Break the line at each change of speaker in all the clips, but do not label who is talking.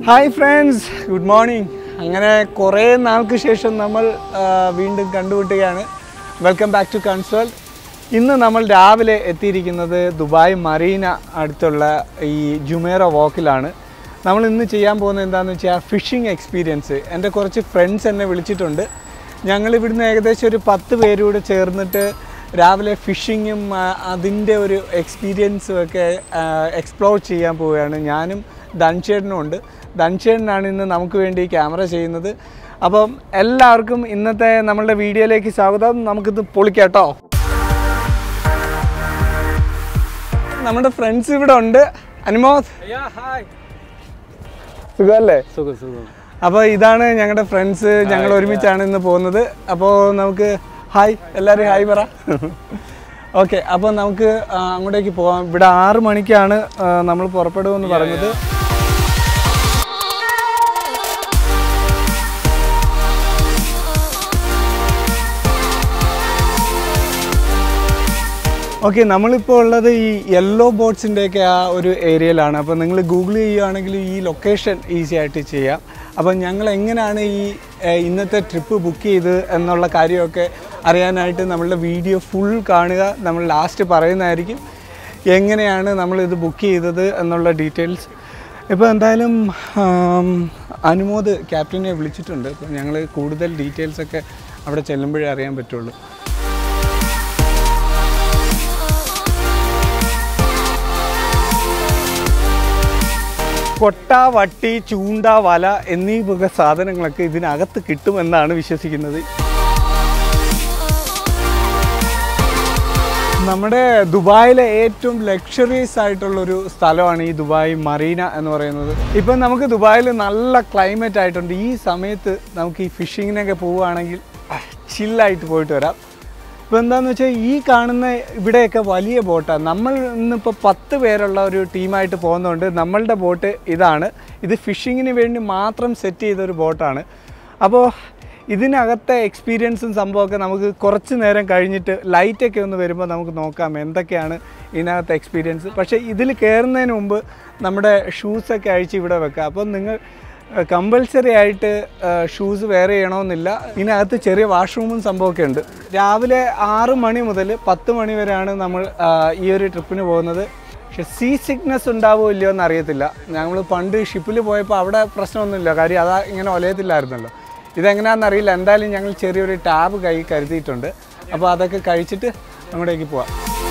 Hi friends good morning അങ്ങനെ കുറേ നാൾക്ക് ശേഷം നമ്മൾ ആ, വീണ്ടും കണ്ടുമുട്ടുകയാണ് വെൽക്കം ബാക്ക് ടു കൺസോൾ ഇന്ന് നമ്മൾ രാവിലെ എത്തിയിരിക്കുന്നത് ദുബായ് മറീന അടുത്തുള്ള ഈ ജുമേറ വാക്കിലാണ് നമ്മൾ ഇന്ന് ചെയ്യാൻ പോകുന്നത് എന്താണെന്ന് വെച്ചാൽ ഫിഷിംഗ് എക്സ്പീരിയൻസ് എൻ്റെ കുറച്ച് ഫ്രണ്ട്സ് എന്നെ വിളിച്ചിട്ടുണ്ട് ഞങ്ങൾ ഇവിടുന്ന് ഏകദേശം ഒരു പത്ത് പേരൂടെ ചേർന്നിട്ട് രാവിലെ ഫിഷിങ്ങും അതിൻ്റെ ഒരു എക്സ്പീരിയൻസും ഒക്കെ എക്സ്പ്ലോർ ചെയ്യാൻ പോവുകയാണ് ഞാനും ധൻഷേട്ടനും ഉണ്ട് ധൻഷേട്ടനാണ് ഇന്ന് നമുക്ക് വേണ്ടി ക്യാമറ ചെയ്യുന്നത് അപ്പം എല്ലാവർക്കും ഇന്നത്തെ നമ്മളുടെ വീഡിയോയിലേക്ക് സ്വാഗതം നമുക്കിത് പൊളിക്കാട്ടോ നമ്മുടെ ഫ്രണ്ട്സ് ഇവിടെ ഉണ്ട് അനുമോദ് സുഖമല്ലേ
സുഖം സുഖം
അപ്പോൾ ഇതാണ് ഞങ്ങളുടെ ഫ്രണ്ട്സ് ഞങ്ങൾ ഒരുമിച്ചാണ് ഇന്ന് പോകുന്നത് അപ്പോൾ നമുക്ക് ഹായ് എല്ലാവരും ഹായ് പറ ഓക്കെ അപ്പോൾ നമുക്ക് ആ, അങ്ങോട്ടേക്ക് പോകാം ഇവിടെ ആറ് മണിക്കാണ് ആ, നമ്മൾ പുറപ്പെടുമെന്ന് പറഞ്ഞത് ഓക്കെ നമ്മളിപ്പോൾ ഉള്ളത് ഈ യെല്ലോ ബോട്ട്സിൻ്റെയൊക്കെ ആ ഒരു ഏരിയയിലാണ് അപ്പോൾ നിങ്ങൾ ഗൂഗിൾ ചെയ്യുകയാണെങ്കിൽ ഈ ലൊക്കേഷൻ ഈസി ആയിട്ട് ചെയ്യാം അപ്പോൾ ഞങ്ങൾ എങ്ങനെയാണ് ഈ ഏഹ്, ഇന്നത്തെ ട്രിപ്പ് ബുക്ക് ചെയ്ത് എന്നുള്ള കാര്യമൊക്കെ അറിയാനായിട്ട് നമ്മളുടെ വീഡിയോ ഫുൾ കാണുക നമ്മൾ ലാസ്റ്റ് പറയുന്നതായിരിക്കും എങ്ങനെയാണ് നമ്മളിത് ബുക്ക് ചെയ്തത് എന്നുള്ള ഡീറ്റെയിൽസ് ഇപ്പോൾ എന്തായാലും ആം, അനുമോദ് ക്യാപ്റ്റനെ വിളിച്ചിട്ടുണ്ട് അപ്പോൾ ഞങ്ങൾ കൂടുതൽ ഡീറ്റെയിൽസ് ഒക്കെ അവിടെ ചെല്ലുമ്പോഴേ അറിയാൻ പറ്റുള്ളൂ കൊട്ട വട്ടി ചൂണ്ട വല എന്നീ വക സാധനങ്ങളൊക്കെ ഇതിനകത്ത് കിട്ടുമെന്നാണ് വിശ്വസിക്കുന്നത് നമ്മുടെ ദുബായിലെ ഏറ്റവും ലക്ഷറീസ് ആയിട്ടുള്ളൊരു സ്ഥലമാണ് ഈ ദുബായ് മറീന എന്ന് പറയുന്നത് ഇപ്പം നമുക്ക് ദുബായിൽ നല്ല ക്ലൈമറ്റ് ആയിട്ടുണ്ട് ഈ സമയത്ത് നമുക്ക് ഈ ഫിഷിങ്ങിനൊക്കെ പോവുകയാണെങ്കിൽ ചില്ലായിട്ട് പോയിട്ട് വരാം ഇപ്പോൾ എന്താണെന്ന് വെച്ചാൽ ഈ കാണുന്ന ഇവിടെയൊക്കെ വലിയ ബോട്ടാണ് നമ്മൾ ഇന്നിപ്പോൾ പത്ത് പേരുള്ള ഒരു ടീമായിട്ട് പോകുന്നതുകൊണ്ട് നമ്മളുടെ ബോട്ട് ഇതാണ് ഇത് ഫിഷിങ്ങിന് വേണ്ടി മാത്രം സെറ്റ് ചെയ്ത ഒരു ബോട്ടാണ് അപ്പോൾ ഇതിനകത്തെ എക്സ്പീരിയൻസും സംഭവമൊക്കെ നമുക്ക് കുറച്ച് നേരം കഴിഞ്ഞിട്ട് ലൈറ്റൊക്കെ ഒന്ന് വരുമ്പോൾ നമുക്ക് നോക്കാം എന്തൊക്കെയാണ് ഇതിനകത്തെ എക്സ്പീരിയൻസ് പക്ഷേ ഇതിൽ കയറുന്നതിന് മുമ്പ് നമ്മുടെ ഷൂസൊക്കെ അഴിച്ച് ഇവിടെ വെക്കാം അപ്പോൾ നിങ്ങൾ കമ്പൽസറി ആയിട്ട് ഷൂസ് വേറെ ചെയ്യണമെന്നില്ല ഇതിനകത്ത് ചെറിയ വാഷ്റൂമും സംഭവമൊക്കെ ഉണ്ട് രാവിലെ ആറ് മണി മുതൽ പത്ത് മണി വരെയാണ് നമ്മൾ ആ, ഈ ഒരു ട്രിപ്പിന് പോകുന്നത് പക്ഷെ സീ സിക്നെസ് ഉണ്ടാവുമോ ഇല്ലയോ എന്ന് അറിയത്തില്ല ഞങ്ങൾ പണ്ട് ഷിപ്പിൽ പോയപ്പോൾ അവിടെ പ്രശ്നമൊന്നുമില്ല കാര്യം അതാ ഇങ്ങനെ ഒലയത്തില്ലായിരുന്നല്ലോ ഇതെങ്ങനെയാണെന്ന് അറിയില്ല എന്തായാലും ഞങ്ങൾ ചെറിയൊരു ടാബ് കൈ കരുതിയിട്ടുണ്ട് അപ്പോൾ അതൊക്കെ കഴിച്ചിട്ട് അങ്ങോട്ടേക്ക് പോവാം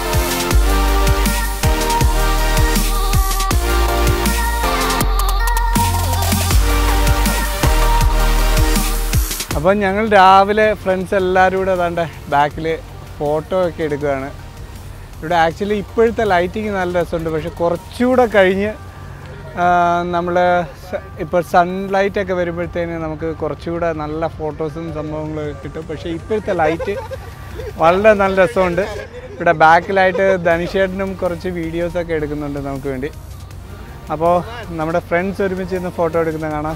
അപ്പം ഞങ്ങൾ രാവിലെ ഫ്രണ്ട്സ് എല്ലാവരും കൂടെ അതാണ്ട് ബാക്കിൽ ഫോട്ടോ ഒക്കെ എടുക്കുകയാണ് ഇവിടെ ആക്ച്വലി ഇപ്പോഴത്തെ ലൈറ്റിങ് നല്ല രസമുണ്ട് പക്ഷെ കുറച്ചുകൂടെ കഴിഞ്ഞ് നമ്മൾ ഇപ്പോൾ സൺലൈറ്റ് ഒക്കെ വരുമ്പോഴത്തേന് നമുക്ക് കുറച്ചുകൂടെ നല്ല ഫോട്ടോസും സംഭവങ്ങളും ഒക്കെ കിട്ടും പക്ഷേ ഇപ്പോഴത്തെ ലൈറ്റ് വളരെ നല്ല രസമുണ്ട് ഇവിടെ ബാക്കിലായിട്ട് ധനുഷേട്ടനും കുറച്ച് വീഡിയോസൊക്കെ എടുക്കുന്നുണ്ട് നമുക്ക് വേണ്ടി അപ്പോൾ നമ്മുടെ ഫ്രണ്ട്സ് ഒരുമിച്ച് ഇന്ന് ഫോട്ടോ എടുക്കുന്നത് കാണാം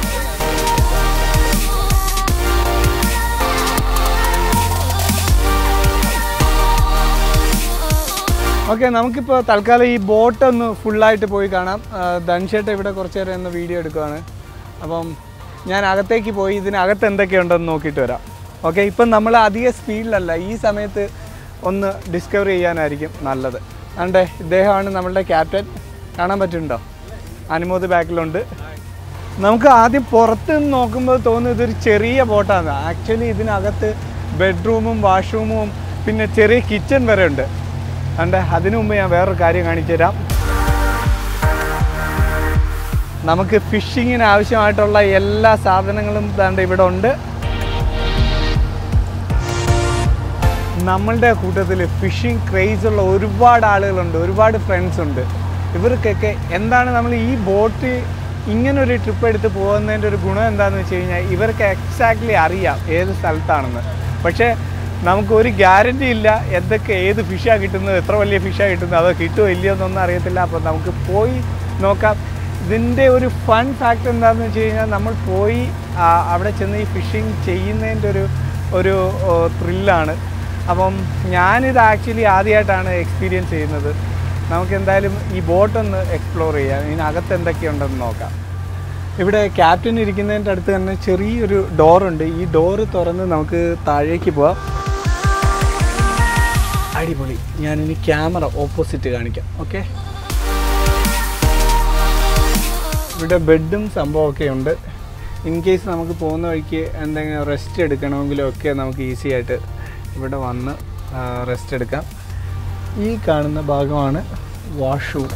ഓക്കെ നമുക്കിപ്പോൾ തൽക്കാലം ഈ ബോട്ട് ഒന്ന് ഫുള്ളായിട്ട് പോയി കാണാം ധൻഷേട്ട ഇവിടെ കുറച്ച് നേരം ഒന്ന് വീഡിയോ എടുക്കുവാണ് അപ്പം ഞാൻ അകത്തേക്ക് പോയി ഇതിനകത്ത് എന്തൊക്കെയുണ്ടെന്ന് നോക്കിയിട്ട് വരാം ഓക്കെ ഇപ്പം നമ്മൾ അധിക സ്പീഡിലല്ല ഈ സമയത്ത് ഒന്ന് ഡിസ്കവർ ചെയ്യാനായിരിക്കും നല്ലത് അണ്ടേ ഇദ്ദേഹമാണ് നമ്മളുടെ ക്യാപ്റ്റൻ കാണാൻ പറ്റുന്നുണ്ടോ അനുമോദ് ബാക്കിലുണ്ട് നമുക്ക് ആദ്യം പുറത്ത് നിന്ന് നോക്കുമ്പോൾ തോന്നുന്നത് ഇതൊരു ചെറിയ ബോട്ടാണ് ആക്ച്വലി ഇതിനകത്ത് ബെഡ്റൂമും വാഷ്റൂമും പിന്നെ ചെറിയ കിച്ചൺ വരെ ഉണ്ട് അണ്ട് അതിനു മുമ്പ് ഞാൻ വേറൊരു കാര്യം കാണിച്ചു തരാം നമുക്ക് ഫിഷിങ്ങിന് ആവശ്യമായിട്ടുള്ള എല്ലാ സാധനങ്ങളും ദാണ്ട് ഇവിടെ ഉണ്ട് നമ്മളുടെ കൂട്ടത്തിൽ ഫിഷിംഗ് ക്രേസ് ഉള്ള ഒരുപാട് ആളുകളുണ്ട് ഒരുപാട് ഫ്രണ്ട്സ് ഉണ്ട് ഇവർക്കൊക്കെ എന്താണ് നമ്മൾ ഈ ബോട്ട് ഇങ്ങനൊരു ട്രിപ്പ് എടുത്ത് പോകുന്നതിൻ്റെ ഒരു ഗുണം എന്താണെന്ന് വെച്ച് കഴിഞ്ഞാൽ ഇവർക്ക് എക്സാക്ട്ലി അറിയാം ഏത് സ്ഥലത്താണെന്ന് പക്ഷേ നമുക്ക് ഒരു ഗ്യാരണ്ടി ഇല്ല എന്തൊക്കെ ഏത് ഫിഷാണ് കിട്ടുന്നത് എത്ര വലിയ ഫിഷാണ് കിട്ടുന്നത് അതോ കിട്ടുമോ ഇല്ലയോ എന്നൊന്നും അറിയത്തില്ല അപ്പോൾ നമുക്ക് പോയി നോക്കാം ഇതിൻ്റെ ഒരു ഫൺ ഫാക്ട് എന്താണെന്ന് വെച്ച് കഴിഞ്ഞാൽ നമ്മൾ പോയി ആ, അവിടെ ചെന്ന് ഈ ഫിഷിങ് ചെയ്യുന്നതിൻ്റെ ഒരു ഒരു ത്രില്ലാണ് അപ്പം ഞാനിത് ആക്ച്വലി ആദ്യമായിട്ടാണ് എക്സ്പീരിയൻസ് ചെയ്യുന്നത് നമുക്ക് എന്തായാലും ഈ ബോട്ടൊന്ന് എക്സ്പ്ലോർ ചെയ്യാം ഇതിനകത്ത് എന്തൊക്കെയുണ്ടെന്ന് നോക്കാം ഇവിടെ ക്യാപ്റ്റൻ ഇരിക്കുന്നതിൻ്റെ അടുത്ത് തന്നെ ചെറിയൊരു ഡോറുണ്ട് ഈ ഡോറ് തുറന്ന് നമുക്ക് താഴേക്ക് പോവാം അടിപൊളി ഞാനിനി ക്യാമറ ഓപ്പോസിറ്റ് കാണിക്കാം ഓക്കെ ഇവിടെ ബെഡും സംഭവമൊക്കെ ഉണ്ട് ഇൻ കേസ് നമുക്ക് പോകുന്ന വഴിക്ക് എന്തെങ്കിലും റെസ്റ്റ് എടുക്കണമെങ്കിലും ഒക്കെ നമുക്ക് ഈസി ആയിട്ട് ഇവിടെ വന്ന് റെസ്റ്റ് എടുക്കാം ഈ കാണുന്ന ഭാഗമാണ് വാഷ്റൂം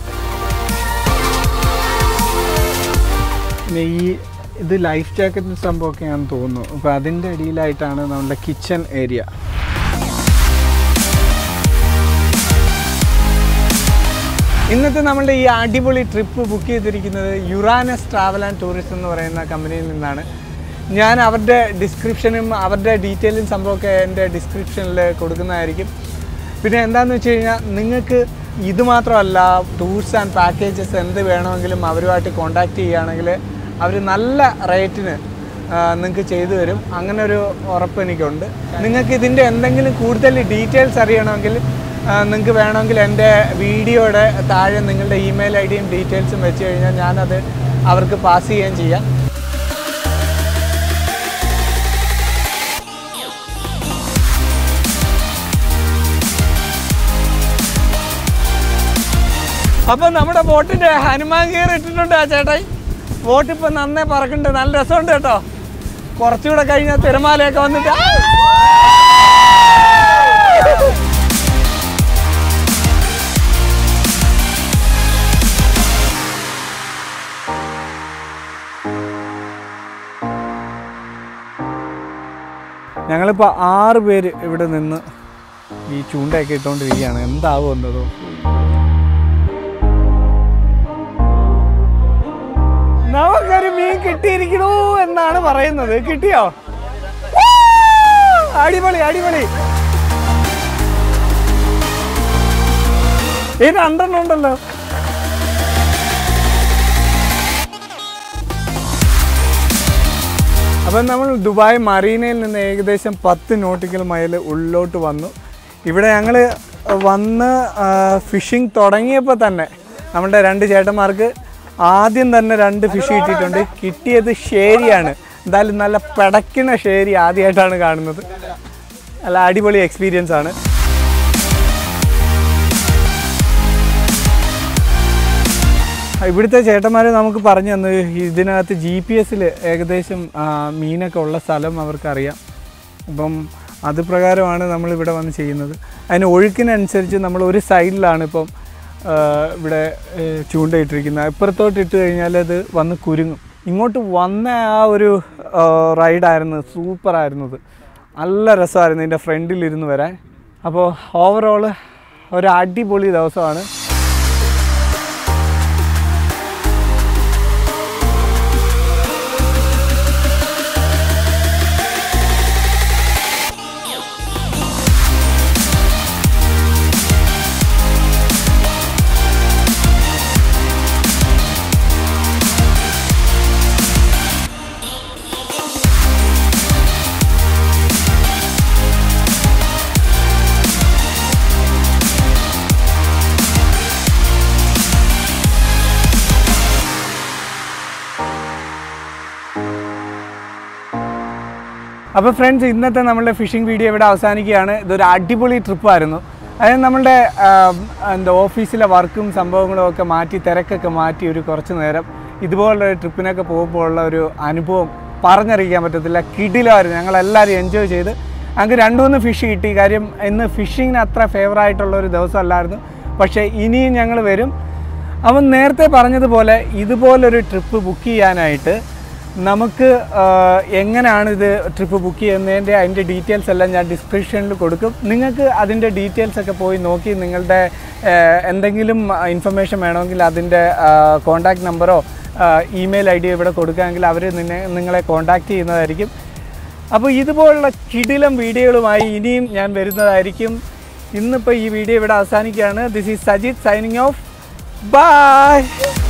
പിന്നെ ഈ ഇത് ലൈഫ് ജാക്കറ്റ് സംഭവമൊക്കെയാണെന്ന് തോന്നുന്നു അപ്പോൾ അതിൻ്റെ അടിയിലായിട്ടാണ് നമ്മുടെ കിച്ചൺ ഏരിയ ഇന്നത്തെ നമ്മളുടെ ഈ അടിപൊളി ട്രിപ്പ് ബുക്ക് ചെയ്തിരിക്കുന്നത് യുറാനസ് ട്രാവൽ ആൻഡ് ടൂറിസം എന്ന് പറയുന്ന കമ്പനിയിൽ നിന്നാണ് ഞാൻ അവരുടെ ഡിസ്ക്രിപ്ഷനും അവരുടെ ഡീറ്റെയിലും സംഭവമൊക്കെ എൻ്റെ ഡിസ്ക്രിപ്ഷനിൽ കൊടുക്കുന്നതായിരിക്കും പിന്നെ എന്താണെന്ന് വെച്ച് കഴിഞ്ഞാൽ നിങ്ങൾക്ക് ഇത് മാത്രമല്ല ടൂർസ് ആൻഡ് പാക്കേജസ് എന്ത് വേണമെങ്കിലും അവരുമായിട്ട് കോൺടാക്റ്റ് ചെയ്യുകയാണെങ്കിൽ അവർ നല്ല റേറ്റിന് നിങ്ങൾക്ക് ചെയ്തു തരും അങ്ങനെ ഒരു ഉറപ്പ് എനിക്കുണ്ട് നിങ്ങൾക്ക് ഇതിൻ്റെ എന്തെങ്കിലും കൂടുതൽ ഡീറ്റെയിൽസ് അറിയണമെങ്കിൽ നിങ്ങൾക്ക് വേണമെങ്കിൽ എൻ്റെ വീഡിയോയുടെ താഴെ നിങ്ങളുടെ ഇമെയിൽ ഐ ഡിയും ഡീറ്റെയിൽസും വെച്ച് കഴിഞ്ഞാൽ ഞാനത് അവർക്ക് പാസ് ചെയ്യുകയും ചെയ്യാം അപ്പൊ നമ്മുടെ ബോട്ടിന്റെ ഹനുമാൻ ഗിയർ ഇട്ടിട്ടുണ്ട് ആ ചേട്ടായി ബോട്ട് ഇപ്പൊ നന്നേ പറക്കുന്നുണ്ട് നല്ല രസമുണ്ട് കേട്ടോ കുറച്ചുകൂടെ കഴിഞ്ഞാൽ തിരമാലയൊക്കെ വന്നിട്ട് ആ! ഞങ്ങളിപ്പോൾ ആറ് പേര് ഇവിടെ നിന്ന് ഈ ചൂണ്ടയൊക്കെ ഇട്ടുകൊണ്ടിരിക്കുകയാണ് എന്താവും എന്നതോ നമുക്കൊരു മീൻ കിട്ടിയിരിക്കണു എന്നാണ് പറയുന്നത് കിട്ടിയോ വൂ! അടിപൊളി അടിപൊളി ഈ രണ്ടെണ്ണം ഉണ്ടല്ലോ അപ്പം നമ്മൾ ദുബായ് മറീനയിൽ നിന്ന് ഏകദേശം പത്ത് നോട്ടിക്കൽ മൈൽ ഉള്ളിലോട്ട് വന്നു ഇവിടെ ഞങ്ങൾ വന്ന് ഫിഷിംഗ് തുടങ്ങിയപ്പോൾ തന്നെ നമ്മുടെ രണ്ട് ചേട്ടന്മാർക്ക് ആദ്യം തന്നെ രണ്ട് ഫിഷ് കിട്ടിയിട്ടുണ്ട് കിട്ടിയത് ഷേരിയാണ് എന്തായാലും നല്ല പിടയ്ക്കണ ഷേരി ആദ്യമായിട്ടാണ് കാണുന്നത് നല്ല അടിപൊളി എക്സ്പീരിയൻസ് ആണ് ഇവിടുത്തെ ചേട്ടന്മാർ നമുക്ക് പറഞ്ഞു തന്നു ഇതിനകത്ത് ജി പി എസിൽ ഏകദേശം ആ, മീനൊക്കെ ഉള്ള സ്ഥലം അവർക്കറിയാം അപ്പം അത് പ്രകാരമാണ് നമ്മൾ ഇവിടെ വന്ന് ചെയ്യുന്നത് അതിന് ഒഴുക്കിനനുസരിച്ച് നമ്മൾ ഒരു സൈഡിലാണ് ഇപ്പം ആ, ഇവിടെ ഏ, ചൂണ്ടയിട്ടിരിക്കുന്നത് ഇപ്പുറത്തോട്ട് ഇട്ട് കഴിഞ്ഞാൽ അത് വന്ന് കുരുങ്ങും ഇങ്ങോട്ട് വന്ന ആ ഒരു ആ, റൈഡായിരുന്നു സൂപ്പറായിരുന്നത് നല്ല രസമായിരുന്നു ഇതിൻ്റെ ഫ്രണ്ടിലിരുന്ന് വരാൻ അപ്പോൾ ഓവറോൾ ഒരു അടിപൊളി ദിവസമാണ് അപ്പോൾ ഫ്രണ്ട്സ് ഇന്നത്തെ നമ്മളുടെ ഫിഷിംഗ് വീഡിയോ ഇവിടെ അവസാനിക്കുകയാണ് ഇതൊരു അടിപൊളി ട്രിപ്പായിരുന്നു അതായത് നമ്മളുടെ ആം, എന്താ ഓഫീസിലെ വർക്കും സംഭവങ്ങളും ഒക്കെ മാറ്റി തിരക്കൊക്കെ മാറ്റി ഒരു കുറച്ച് നേരം ഇതുപോലുള്ള ഒരു ട്രിപ്പിനൊക്കെ പോകുമ്പോൾ ഉള്ള ഒരു അനുഭവം പറഞ്ഞറിയിക്കാൻ പറ്റത്തില്ല കിടിലായിരുന്നു ഞങ്ങളെല്ലാവരും എൻജോയ് ചെയ്ത് ഞങ്ങൾക്ക് രണ്ട് മൂന്ന് ഫിഷ് കിട്ടി കാര്യം ഇന്ന് ഫിഷിങ്ങിന് അത്ര ഫേവറായിട്ടുള്ള ഒരു ദിവസമല്ലായിരുന്നു പക്ഷേ ഇനിയും ഞങ്ങൾ വരും അവൻ നേരത്തെ പറഞ്ഞതുപോലെ ഇതുപോലൊരു ട്രിപ്പ് ബുക്ക് ചെയ്യാനായിട്ട് നമുക്ക് ആ, എങ്ങനെയാണ് ഇത് ട്രിപ്പ് ബുക്ക് ചെയ്യുന്നതിൻ്റെ അതിൻ്റെ ഡീറ്റെയിൽസ് എല്ലാം ഞാൻ ഡിസ്ക്രിപ്ഷനിൽ കൊടുക്കും നിങ്ങൾക്ക് അതിൻ്റെ ഡീറ്റെയിൽസ് ഒക്കെ പോയി നോക്കി നിങ്ങളുടെ ആ, എന്തെങ്കിലും ഇൻഫർമേഷൻ വേണമെങ്കിൽ അതിൻ്റെ കോൺടാക്റ്റ് നമ്പറോ ഇമെയിൽ ഐ ഡിയോ ഇവിടെ കൊടുക്കുകയെങ്കിൽ അവർ നിന്നെ നിങ്ങളെ കോൺടാക്റ്റ് ചെയ്യുന്നതായിരിക്കും അപ്പോൾ ഇതുപോലുള്ള കിടിലം വീഡിയോകളുമായി ഇനിയും ഞാൻ വരുന്നതായിരിക്കും ഇന്നിപ്പോൾ ഈ വീഡിയോ ഇവിടെ അവസാനിക്കുകയാണ് this is Sajith signing off by